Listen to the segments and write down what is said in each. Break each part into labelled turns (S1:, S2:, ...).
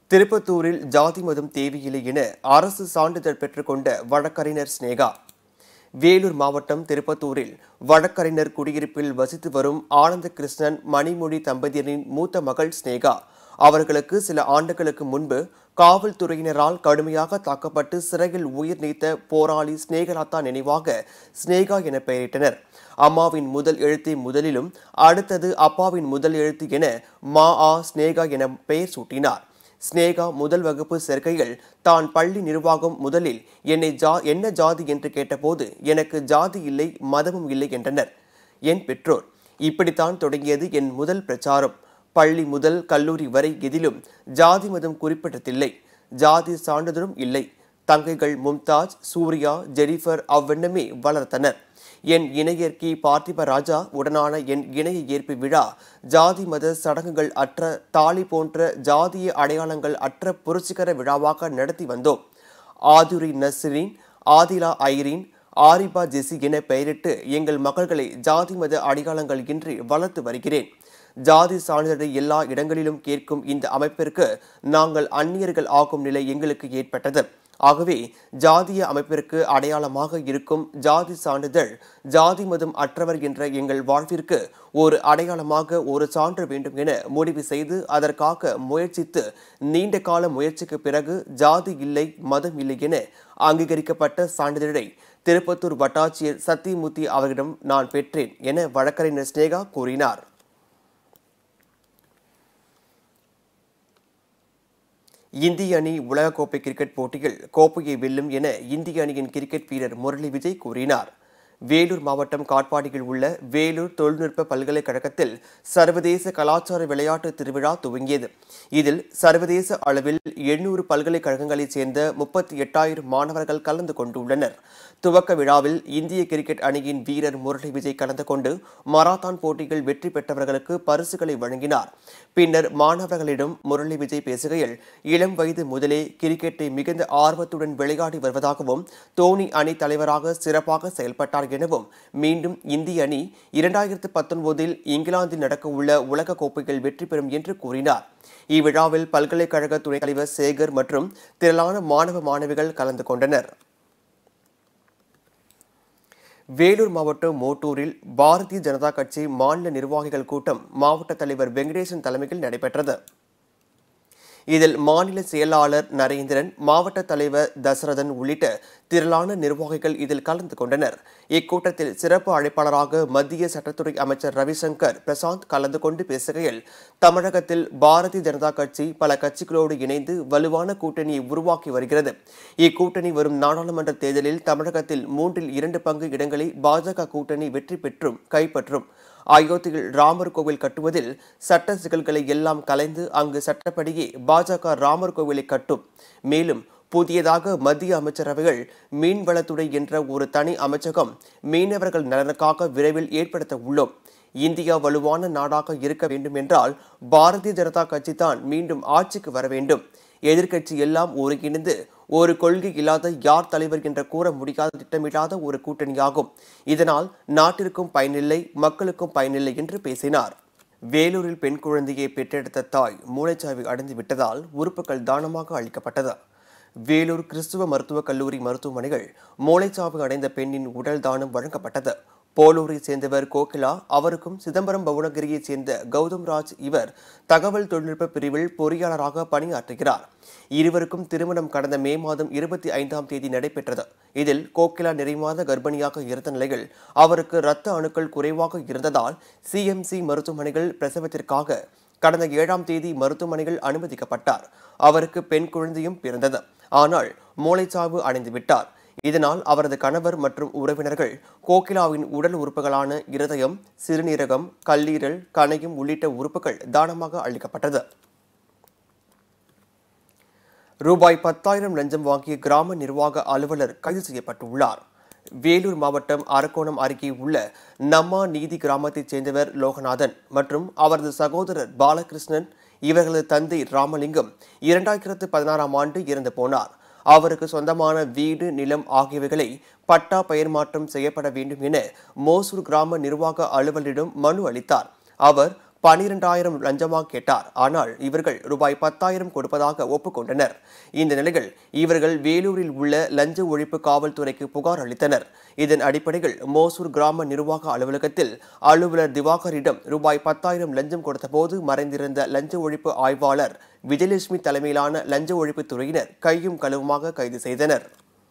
S1: திருப்பத்தூரில் ஜாதி மதம் தேவையில்லை என அரசு சான்றிதழ் பெற்றுக்கொண்ட வழக்கறிஞர் சினேகா வேலூர் மாவட்டம் திருப்பத்தூரில் வழக்கறிஞர் குடியிருப்பில் வசித்து வரும் ஆனந்த கிருஷ்ணன் மணிமொழி தம்பதியரின் மூத்த மகள் சினேகா அவர்களுக்கு சில ஆண்டுகளுக்கு முன்பு காவல்துறையினரால் கடுமையாக தாக்கப்பட்டு சிறையில் உயிர் நீத்த போராளி ஸ்நேகலதா நினைவாக ஸ்னேகா என பெயரிட்டனர் அம்மாவின் முதல் எழுத்தை முதலிலும் அடுத்தது அப்பாவின் முதல் எழுத்து என மா ஆ ஸ்னேகா என பெயர் சூட்டினார் ஸ்னேகா முதல் வகுப்பு சேர்க்கையில் தான் பள்ளி நிர்வாகம் முதலில் என்னை ஜா என்ன ஜாதி என்று கேட்டபோது எனக்கு ஜாதி இல்லை மதமும் இல்லை என்றனர் என் பெற்றோர் இப்படித்தான் தொடங்கியது என் முதல் பிரச்சாரம் பள்ளி முதல் கல்லூரி வரை எதிலும் ஜாதி மதம் குறிப்பிட்டதில்லை ஜாதி சான்றிதழும் இல்லை தங்கைகள் மும்தாஜ் சூர்யா ஜெனிஃபர் அவ்வெண்ணமே வளர்த்தனர் என் இணையர்க்கி பார்த்திப ராஜா உடனான என் இணைய ஏற்பு விழா ஜாதி மத சடங்குகள் அற்ற தாலி போன்ற ஜாதிய அடையாளங்கள் அற்ற புரட்சிகர விழாவாக நடத்தி வந்தோம் ஆதுரி நஸ்ரீன் ஆதிலா ஐரீன் ஆரிபா ஜெசி என பெயரிட்டு எங்கள் மகள்களை ஜாதி மத அடையாளங்கள் இன்றி வளர்த்து வருகிறேன் ஜாதி சான்றிதழை எல்லா இடங்களிலும் கேட்கும் இந்த அமைப்பிற்கு நாங்கள் அந்நியர்கள் ஆகும் நிலை எங்களுக்கு ஏற்பட்டது ஆகவே ஜாதிய அமைப்பிற்கு அடையாளமாக இருக்கும் ஜாதி சான்றிதழ் ஜாதி மதம் அற்றவர் என்ற எங்கள் வாழ்விற்கு ஒரு அடையாளமாக ஒரு சான்று வேண்டும் என முடிவு செய்து அதற்காக முயற்சித்து நீண்ட கால முயற்சிக்கு பிறகு ஜாதி இல்லை மதம் இல்லை என அங்கீகரிக்கப்பட்ட சான்றிதழை திருப்பத்தூர் வட்டாட்சியர் சத்தியமூர்த்தி அவர்களிடம் நான் பெற்றேன் என வழக்கறிஞர் ஸ்னேகா கூறினார் இந்திய அணி உலகக்கோப்பை கிரிக்கெட் போட்டியில் கோப்பையை வெல்லும் என இந்திய அணியின் கிரிக்கெட் வீரர் முரளி விஜய் கூறினார் வேலூர் மாவட்டம் காட்பாடியில் உள்ள வேலூர் தொழில்நுட்ப பல்கலைக்கழகத்தில் சர்வதேச கலாச்சார விளையாட்டு திருவிழா துவங்கியது இதில் சர்வதேச அளவில் எண்ணூறு பல்கலைக்கழகங்களைச் சேர்ந்த முப்பத்தி எட்டாயிரம் மாணவர்கள் கலந்து கொண்டுள்ளனர் துவக்க விழாவில் இந்திய கிரிக்கெட் அணியின் வீரர் முரளி விஜய் கலந்து கொண்டு மராத்தான் போட்டியில் வெற்றி பெற்றவர்களுக்கு பரிசுகளை வழங்கினார் பின்னர் மாணவர்களிடம் முரளி விஜய் பேசுகையில் இளம் வயது முதலே கிரிக்கெட்டை மிகுந்த ஆர்வத்துடன் விளையாடி வருவதாகவும் தோனி அணி தலைவராக சிறப்பாக செயல்பட்டார் எனவும் மீண்டும் இந்திய அணி இரண்டாயிரத்து பத்தொன்பதில் இங்கிலாந்தில் நடக்கவுள்ள உலக கோப்பையில் வெற்றி பெறும் என்று கூறினார் இவ்விழாவில் பல்கலைக்கழக துணைத் தலைவர் சேகர் மற்றும் திரளான மாணவ மாணவிகள் கலந்து கொண்டனர் வேலூர் மாவட்டம் மோட்டூரில் பாரதிய ஜனதா கட்சி மாநில நிர்வாகிகள் கூட்டம் மாவட்ட தலைவர் வெங்கடேசன் தலைமையில் நடைபெற்றது இதில் மாநில செயலாளர் நரேந்திரன் மாவட்ட தலைவர் தசரதன் உள்ளிட்ட திரளான நிர்வாகிகள் இதில் கலந்து கொண்டனர் இக்கூட்டத்தில் சிறப்பு அழைப்பாளராக மத்திய சட்டத்துறை அமைச்சர் ரவிசங்கர் பிரசாந்த் கலந்து கொண்டு பேசுகையில் தமிழகத்தில் பாரதிய ஜனதா கட்சி பல கட்சிகளோடு இணைந்து வலுவான கூட்டணியை உருவாக்கி வருகிறது இக்கூட்டணி வரும் நாடாளுமன்ற தேர்தலில் தமிழகத்தில் மூன்றில் இரண்டு பங்கு இடங்களை பாஜக கூட்டணி வெற்றி பெற்றும் கைப்பற்றும் அயோத்தியில் ராமர் கோவில் கட்டுவதில் சட்ட சிக்கல்களை எல்லாம் கலைந்து அங்கு சட்டப்படியே பாஜக ராமர் கோவிலை கட்டும் மேலும் புதியதாக மத்திய அமைச்சரவைகள் மீன்வளத்துறை என்ற ஒரு தனி அமைச்சகம் மீனவர்கள் நலனுக்காக விரைவில் ஏற்படுத்த உள்ளோம் இந்தியா வலுவான நாடாக இருக்க வேண்டும் என்றால் பாரதிய ஜனதா கட்சி தான் மீண்டும் ஆட்சிக்கு வர வேண்டும் எதிர்க்கட்சி எல்லாம் ஒருங்கிணைந்து ஒரு கொள்கை இல்லாத யார் தலைவர் என்ற கூற முடியாத திட்டமில்லாத ஒரு கூட்டணியாகும் இதனால் நாட்டிற்கும் பயனில்லை மக்களுக்கும் பயனில்லை என்று பேசினார் வேலூரில் பெண் குழந்தையை பெற்றெடுத்த தாய் மூளைச்சாவி அடைந்து விட்டதால் உறுப்புகள் தானமாக அளிக்கப்பட்டது வேலூர் கிறிஸ்துவ மருத்துவக் கல்லூரி மருத்துவமனைகள் மூளைச்சாவு அடைந்த பெண்ணின் உடல் தானம் வழங்கப்பட்டது போலூரை சேர்ந்தவர் கோகிலா அவருக்கும் சிதம்பரம் பவுனகிரியைச் சேர்ந்த கௌதம் ராஜ் இவர் தகவல் தொழில்நுட்ப பிரிவில் பொறியாளராக பணியாற்றுகிறார் இருவருக்கும் திருமணம் கடந்த மே மாதம் இருபத்தி ஐந்தாம் தேதி நடைபெற்றது இதில் கோகிலா நிறைமாத கர்ப்பிணியாக இருந்த நிலையில் அவருக்கு இரத்த அணுக்கள் குறைவாக இருந்ததால் சிஎம்சி மருத்துவமனைகள் பிரசவத்திற்காக கடந்த ஏழாம் தேதி மருத்துவமனைகள் அனுமதிக்கப்பட்டார் அவருக்கு பெண் குழந்தையும் பிறந்தது ஆனால் மூளைச்சாவு அடைந்து விட்டார் இதனால் அவரது கணவர் மற்றும் உறவினர்கள் கோகிலாவின் உடல் உறுப்புகளான இருதயம் சிறுநீரகம் கல்லீரல் கணையம் உள்ளிட்ட உறுப்புகள் தானமாக அளிக்கப்பட்டது ரூபாய் பத்தாயிரம் லஞ்சம் வாங்கிய கிராம நிர்வாக அலுவலர் கைது செய்யப்பட்டுள்ளார் வேலூர் மாவட்டம் அரக்கோணம் அருகே உள்ள நம்மா நீதி கிராமத்தைச் சேர்ந்தவர் லோகநாதன் மற்றும் அவரது சகோதரர் பாலகிருஷ்ணன் இவர்களது தந்தை ராமலிங்கம் இரண்டாயிரத்து பதினாறாம் ஆண்டு இறந்து போனார் அவருக்கு சொந்தமான வீடு நிலம் ஆகியவைகளை பட்டா பெயர் மாற்றம் செய்யப்பட வேண்டும் என மோசூர் கிராம நிர்வாக அலுவலரிடம் மனு அளித்தார் அவர் பனிரெண்டாயிரம் லஞ்சமாக கேட்டார் ஆனால் இவர்கள் ரூபாய் பத்தாயிரம் கொடுப்பதாக ஒப்புக்கொண்டனர் இந்த நிலையில் இவர்கள் வேலூரில் உள்ள லஞ்ச ஒழிப்பு காவல்துறைக்கு புகார் அளித்தனர் இதன் அடிப்படையில் மோசூர் கிராம நிர்வாக அலுவலகத்தில் அலுவலர் திவாகரிடம் ரூபாய் பத்தாயிரம் லஞ்சம் கொடுத்தபோது மறைந்திருந்த லஞ்ச ஒழிப்பு ஆய்வாளர் விஜயலட்சுமி தலைமையிலான லஞ்ச ஒழிப்பு துறையினர் கையும் களவுமாக கைது செய்தனர்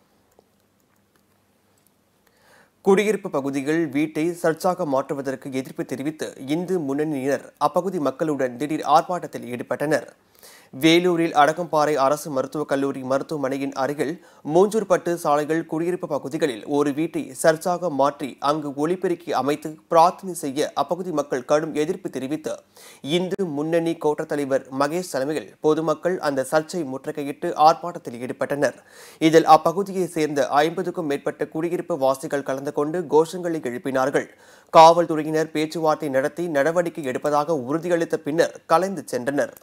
S1: குடியிருப்பு பகுதிகள் வீட்டை சர்ச்சாக மாற்றுவதற்கு எதிர்ப்பு தெரிவித்து இந்து முன்னணியினர் அப்பகுதி மக்களுடன் திடீர் ஆர்ப்பாட்டத்தில் ஈடுபட்டனர் வேலூரில் அடக்கம்பாறை அரசு மருத்துவக் கல்லூரி மருத்துவமனையின் அருகில் மூஞ்சூர்பட்டு சாலைகள் குடியிருப்பு பகுதிகளில் ஒரு வீட்டை சர்ச்சாக மாற்றி அங்கு ஒளிபெருக்கி அமைத்து பிரார்த்தனை செய்ய அப்பகுதி மக்கள் கடும் எதிர்ப்பு தெரிவித்து இந்து முன்னணி கோட்ட தலைவர் மகேஷ் தலைமையில் பொதுமக்கள் அந்த சர்ச்சை முற்றுகையிட்டு ஆர்ப்பாட்டத்தில் ஈடுபட்டனர் இதில் அப்பகுதியைச் சேர்ந்த ஐம்பதுக்கும் மேற்பட்ட குடியிருப்பு வாசிகள் கலந்து கொண்டு கோஷங்களை எழுப்பினார்கள் காவல்துறையினர் பேச்சுவார்த்தை நடத்தி நடவடிக்கை எடுப்பதாக உறுதியளித்த பின்னர் கலைந்து சென்றனர்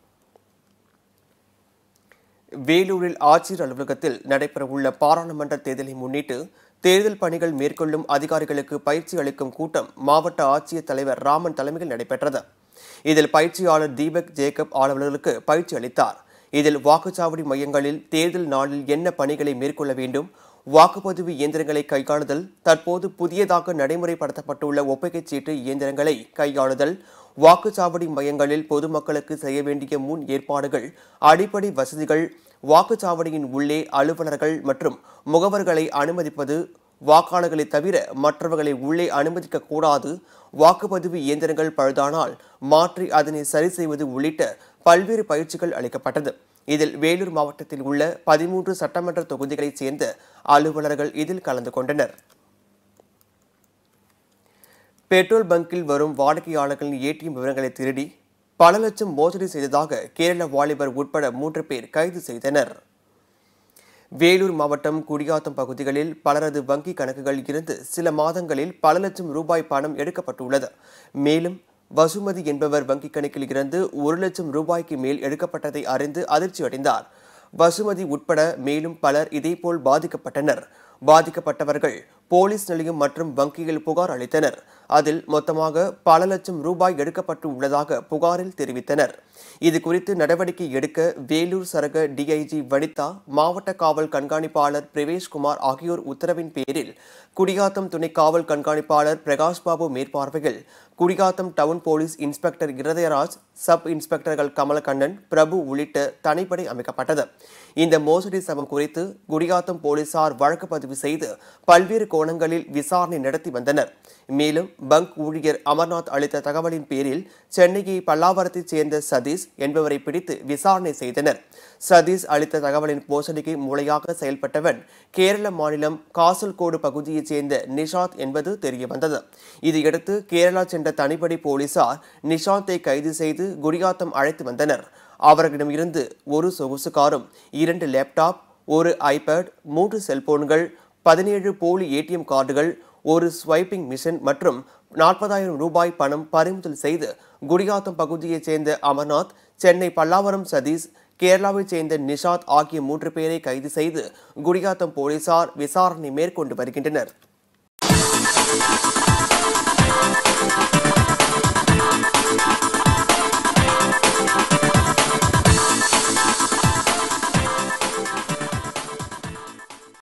S1: வேலூரில் ஆட்சியர் அலுவலகத்தில் நடைபெறவுள்ள பாராளுமன்ற தேர்தலை முன்னிட்டு தேர்தல் பணிகள் மேற்கொள்ளும் அதிகாரிகளுக்கு பயிற்சி அளிக்கும் கூட்டம் மாவட்ட ஆட்சியர் தலைவர் ராமன் தலைமையில் நடைபெற்றது இதில் பயிற்சியாளர் தீபக் ஜேக்கப் அலுவலர்களுக்கு பயிற்சி அளித்தார் இதில் வாக்குச்சாவடி மையங்களில் தேர்தல் நாளில் என்ன பணிகளை மேற்கொள்ள வேண்டும் வாக்குப்பதிவு இயந்திரங்களை கையாளுதல் தற்போது புதியதாக நடைமுறைப்படுத்தப்பட்டுள்ள ஒப்புகைச் சீட்டு இயந்திரங்களை கையாளுதல் வாக்குச்சாவடி மையங்களில் பொதுமக்களுக்கு செய்ய வேண்டிய முன் ஏற்பாடுகள் அடிப்படை வசதிகள் வாக்குச்சாவடியின் உள்ளே அலுவலர்கள் மற்றும் முகவர்களை அனுமதிப்பது வாக்காளர்களை தவிர மற்றவர்களை உள்ளே அனுமதிக்க கூடாது வாக்குப்பதிவு இயந்திரங்கள் பழுதானால் மாற்றி அதனை சரி செய்வது உள்ளிட்ட பல்வேறு பயிற்சிகள் அளிக்கப்பட்டது இதில் வேலூர் மாவட்டத்தில் உள்ள பதிமூன்று சட்டமன்ற தொகுதிகளைச் சேர்ந்த அலுவலர்கள் இதில் கலந்து கொண்டனர் பெட்ரோல் பங்கில் வரும் வாடிக்கையாளர்களின் ஏடிஎம் விவரங்களை திருடி பல லட்சம் மோசடி செய்ததாக கேரள வாலிபர் உட்பட மூன்று பேர் கைது செய்தனர் வேலூர் மாவட்டம் குடியாத்தம் பகுதிகளில் பலரது வங்கி கணக்குகள் இருந்து சில மாதங்களில் பல லட்சம் ரூபாய் பணம் எடுக்கப்பட்டுள்ளது மேலும் வசுமதி என்பவர் வங்கிக் கணக்கில் இருந்து ஒரு லட்சம் ரூபாய்க்கு மேல் எடுக்கப்பட்டதை அறிந்து அதிர்ச்சி அடைந்தார் வசுமதி உட்பட மேலும் பலர் இதேபோல் பாதிக்கப்பட்டனர் பாதிக்கப்பட்டவர்கள் போலீஸ் நிலையம் மற்றும் வங்கியில் புகார் அளித்தனர் அதில் மொத்தமாக பல லட்சம் ரூபாய் எடுக்கப்பட்டு உள்ளதாக புகாரில் தெரிவித்தனர் இது குறித்து நடவடிக்கை எடுக்க வேலூர் சரக டிஐஜி வனிதா மாவட்ட காவல் கண்காணிப்பாளர் பிரவேஷ்குமார் ஆகியோர் உத்தரவின் பேரில் குடியாத்தம் துணை காவல் கண்காணிப்பாளர் பிரகாஷ் பாபு மேற்பார்வையில் Gudiyatham town police inspector Irudayaraj sub இன்ஸ்பெக்டர்கள் கமலக்கண்ணன் பிரபு உள்ளிட்ட தனிப்படை அமைக்கப்பட்டது இந்த மோசடி சம்பவம் குறித்து குடியாத்தம் போலீசார் வழக்கு பதிவு செய்து பல்வேறு கோணங்களில் விசாரணை நடத்தி வந்தனர் மேலும் பங்க் ஊழியர் அமர்நாத் அளித்த தகவலின் பேரில் சென்னையை பல்லாவரத்தைச் சேர்ந்த சதீஷ் என்பவரை பிடித்து விசாரணை செய்தனர் சதீஷ் அளித்த தகவலின் மோசடிக்கு மூளையாக செயல்பட்டவன் கேரள மாநிலம் காசல்கோடு பகுதியைச் சேர்ந்த நிஷாத் என்பது தெரியவந்தது இதையடுத்து கேரளா சென்ற தனிப்படை போலீசார் நிஷாந்தை கைது செய்து குடியாத்தம் அழைத்து வந்தனர் அவர்களிடமிருந்து ஒரு சொகுசு காரும் இரண்டு லேப்டாப் ஒரு ஐபேட் மூன்று செல்போன்கள் பதினேழு போலி ஏடிஎம் கார்டுகள் ஒரு ஸ்வைப்பிங் மிஷின் மற்றும் நாற்பதாயிரம் ரூபாய் பணம் பறிமுதல் செய்து குடியாத்தம் பகுதியைச் சேர்ந்த அமர்நாத் சென்னை பல்லாவரம் சதீஷ் கேரளாவைச் சேர்ந்த நிஷாத் ஆகிய மூன்று பேரை கைது செய்து குடியாத்தம் போலீசார் விசாரணை மேற்கொண்டு வருகின்றனர்